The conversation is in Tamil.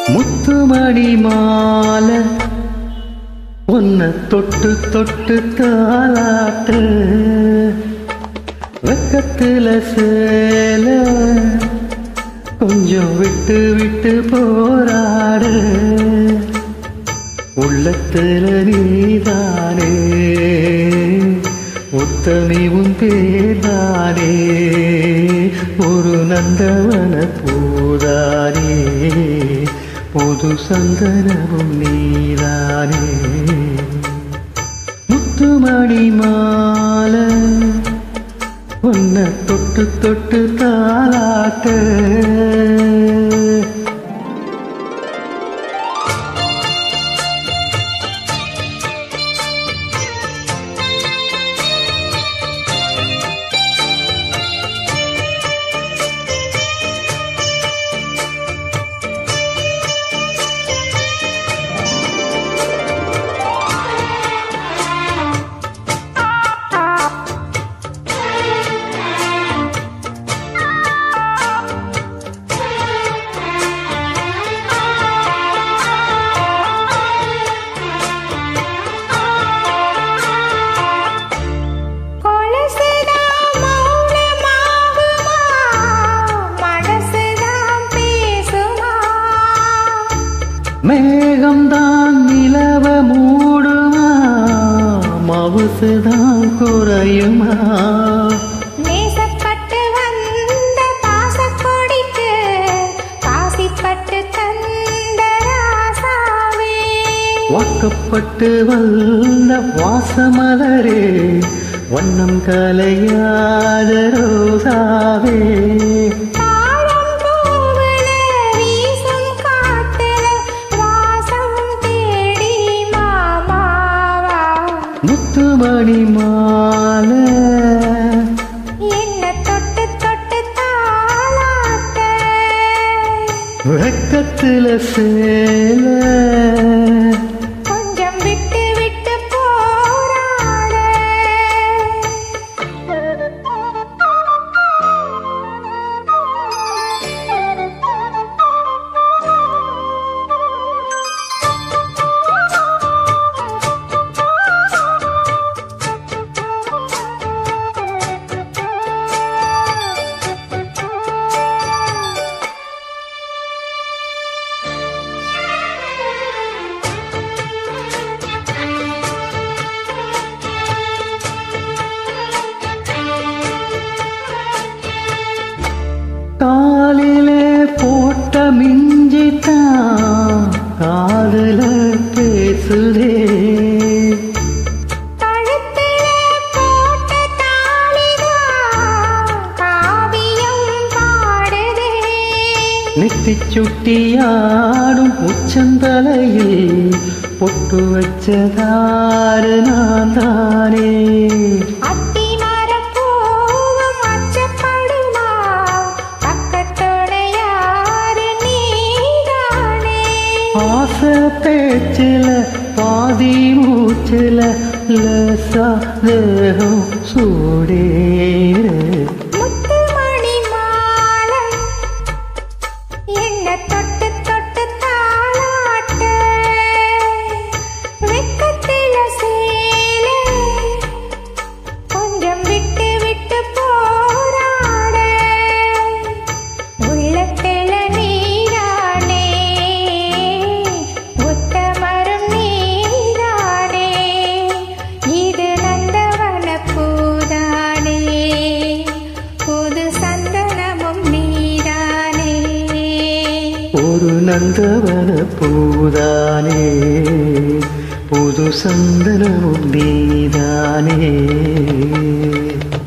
முத்துமணி மாலை உன்னை தொட்டு தொட்டு தாளாட்டு வெக்கத்துல சேல கொஞ்சம் விட்டு விட்டு போராடு உள்ளத்துல நீதானே உத்தமி உன் பேர்தானே ஒரு நந்தவன பூதானே புது சந்தனமும் நீதானே முத்துமணி மாலை உன்னை தொட்டு தொட்டு தாளாட்ட கொலுசுதான் மௌனமாகுமா மனசுதான் பேசுமா மேகம்தான் நிலவ மூடுமா மவுசுதான் குறையுமா நேசப்பட்டு வந்த பாசக்கொடிக்கு காசிப்பட்டு தந்த ராசாவே வாக்கப்பட்டு வந்த வாசமலரே வண்ணம் கலையாத ரோசாவே தாழம் பூவுல வீசும் காத்துல வாசம் தேடி மாமாவா முத்துமணி மாலை என்ன தொட்டு தொட்டு தாளாட்ட வெக்கத்துல சேல கொஞ்சம் விட்டு விட்டு போராட காலிலே போட்ட மிஞ்சித்தான் காதுல பேசுதே கழுத்திலே போட்ட தாலிதான் காவியம் பாடுதே நெத்தி சுட்டியாடும் உச்சந்தலையில் பொட்டு வச்சதாறு நான் தானே அத்திமரப் பூவும் அச்சப்படுமா பக்கத்தோட யாரு நீதானே ஆசை பேச்சில பாதி மூச்சில லசா தேகம் சூடேறு முத்துமணி மாலை என்ன தொட்டு தொட்டு தாளாட்ட வெக்கத்தில சேலை கொஞ்சம் விட்டு விட்டு போராட உள்ளத்தில நீரானே உத்தமரும் நீரானே இது நந்தவன பூதானே புது சந்தனமும் நீரானே ஒரு நந்தவன பூதானே புது சந்தனமும் நீதானே